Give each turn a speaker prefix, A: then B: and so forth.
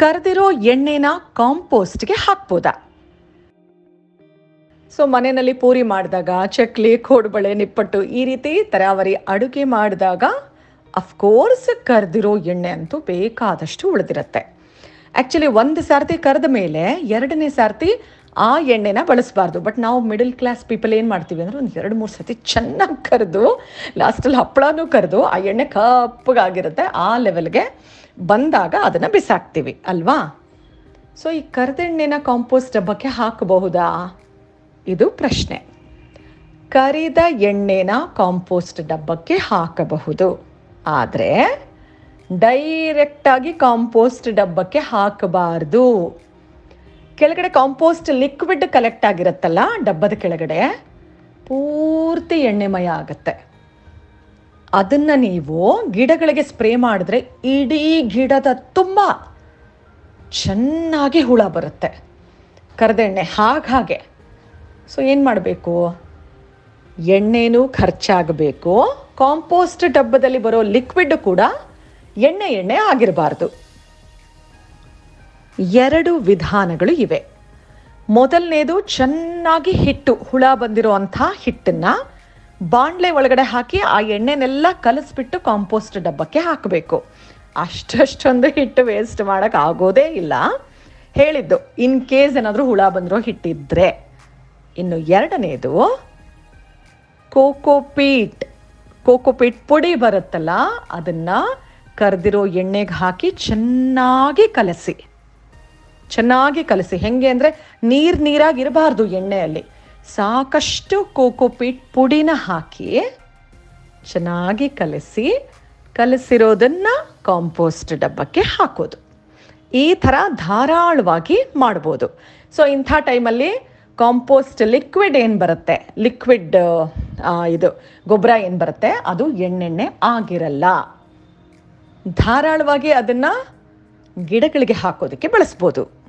A: ಕರೆದಿರೋ ಎಣ್ಣೆನ ಕಾಂಪೋಸ್ಟ್ಗೆ ಹಾಕ್ಬೋದಾ ಸೊ ಮನೆಯಲ್ಲಿ ಪೂರಿ ಮಾಡಿದಾಗ ಚಕ್ಲಿ ಕೋಡುಬಳೆ ನಿಪ್ಪಟ್ಟು ಈ ರೀತಿ ತರಾವರಿ ಅಡುಗೆ ಮಾಡಿದಾಗ ಅಫ್ಕೋರ್ಸ್ ಕರೆದಿರೋ ಎಣ್ಣೆ ಅಂತೂ ಬೇಕಾದಷ್ಟು ಉಳಿದಿರುತ್ತೆ ಆ್ಯಕ್ಚುಲಿ ಒಂದು ಸಾರ್ತಿ ಕರೆದ ಮೇಲೆ ಎರಡನೇ ಸಾರ್ತಿ ಆ ಎಣ್ಣೆನ ಬಳಸಬಾರ್ದು ಬಟ್ ನಾವು ಮಿಡಲ್ ಕ್ಲಾಸ್ ಪೀಪಲ್ ಏನು ಮಾಡ್ತೀವಿ ಅಂದರೆ ಒಂದು ಎರಡು ಮೂರು ಸರ್ತಿ ಚೆನ್ನಾಗಿ ಕರೆದು ಲಾಸ್ಟಲ್ಲಿ ಹಪ್ಪಳನೂ ಕರೆದು ಆ ಎಣ್ಣೆ ಕಪ್ಪಗಾಗಿರುತ್ತೆ ಆ ಲೆವೆಲ್ಗೆ ಬಂದಾಗ ಅದನ್ನು ಬಿಸಾಕ್ತೀವಿ ಅಲ್ವಾ ಸೊ ಈ ಕರೆದೆಣ್ಣೆನ ಕಾಂಪೋಸ್ಟ್ ಡಬ್ಬಕ್ಕೆ ಹಾಕಬಹುದಾ ಇದು ಪ್ರಶ್ನೆ ಕರಿದ ಎಣ್ಣೆನ ಕಾಂಪೋಸ್ಟ್ ಡಬ್ಬಕ್ಕೆ ಹಾಕಬಹುದು ಆದರೆ ಡೈರೆಕ್ಟಾಗಿ ಕಾಂಪೋಸ್ಟ್ ಡಬ್ಬಕ್ಕೆ ಹಾಕಬಾರ್ದು ಕೆಳಗಡೆ ಕಾಂಪೋಸ್ಟ್ ಲಿಕ್ವಿಡ್ ಕಲೆಕ್ಟ್ ಆಗಿರುತ್ತಲ್ಲ ಡಬ್ಬದ ಕೆಳಗಡೆ ಪೂರ್ತಿ ಎಣ್ಣೆಮಯ ಆಗುತ್ತೆ ಅದನ್ನು ನೀವು ಗಿಡಗಳಿಗೆ ಸ್ಪ್ರೇ ಮಾಡಿದ್ರೆ ಇಡೀ ಗಿಡದ ತುಂಬ ಚೆನ್ನಾಗಿ ಹುಳ ಬರುತ್ತೆ ಕರೆದೆಣ್ಣೆ ಹಾಗೆ ಸೊ ಏನು ಮಾಡಬೇಕು ಎಣ್ಣೆನೂ ಖರ್ಚಾಗಬೇಕು ಕಾಂಪೋಸ್ಟ್ ಡಬ್ಬದಲ್ಲಿ ಬರೋ ಲಿಕ್ವಿಡ್ ಕೂಡ ಎಣ್ಣೆ ಎಣ್ಣೆ ಆಗಿರಬಾರ್ದು ಎರಡು ವಿಧಾನಗಳು ಇವೆ ಮೊದಲನೇದು ಚೆನ್ನಾಗಿ ಹಿಟ್ಟು ಹುಳ ಬಂದಿರುವಂಥ ಹಿಟ್ಟನ್ನು ಬಾಣಲೆ ಒಳಗಡೆ ಹಾಕಿ ಆ ಎಣ್ಣೆನೆಲ್ಲ ಕಲಿಸ್ಬಿಟ್ಟು ಕಾಂಪೋಸ್ಟ್ ಡಬ್ಬಕ್ಕೆ ಹಾಕಬೇಕು ಅಷ್ಟಷ್ಟೊಂದು ಹಿಟ್ಟು ವೇಸ್ಟ್ ಮಾಡೋಕ್ಕೆ ಆಗೋದೇ ಇಲ್ಲ ಹೇಳಿದ್ದು ಇನ್ ಕೇಸ್ ಏನಾದರೂ ಹುಳ ಬಂದಿರೋ ಹಿಟ್ಟಿದ್ರೆ ಇನ್ನು ಎರಡನೇದು ಕೋಕೋಪೀಟ್ ಕೋಕೋಪೀಟ್ ಪುಡಿ ಬರುತ್ತಲ್ಲ ಅದನ್ನು ಕರೆದಿರೋ ಎಣ್ಣೆಗೆ ಹಾಕಿ ಚೆನ್ನಾಗಿ ಕಲಸಿ ಚೆನ್ನಾಗಿ ಕಲಸಿ ಹೆಂಗೆ ಅಂದರೆ ನೀರು ನೀರಾಗಿ ಇರಬಾರ್ದು ಎಣ್ಣೆಯಲ್ಲಿ ಸಾಕಷ್ಟು ಕೋಕೋಪೀಟ್ ಪುಡಿನ ಹಾಕಿ ಚೆನ್ನಾಗಿ ಕಲಸಿ ಕಲಸಿರೋದನ್ನು ಕಾಂಪೋಸ್ಟ್ ಡಬ್ಬಕ್ಕೆ ಹಾಕೋದು ಈ ಥರ ಧಾರಾಳವಾಗಿ ಮಾಡ್ಬೋದು ಸೊ ಇಂಥ ಟೈಮಲ್ಲಿ ಕಾಂಪೋಸ್ಟ್ ಲಿಕ್ವಿಡ್ ಏನು ಬರುತ್ತೆ ಲಿಕ್ವಿಡ್ ಇದು ಗೊಬ್ಬರ ಏನು ಬರುತ್ತೆ ಅದು ಎಣ್ಣೆಣ್ಣೆ ಆಗಿರಲ್ಲ ಧಾರಾಳವಾಗಿ ಅದನ್ನು ಗಿಡಗಳಿಗೆ ಹಾಕೋದಕ್ಕೆ ಬಳಸ್ಬೋದು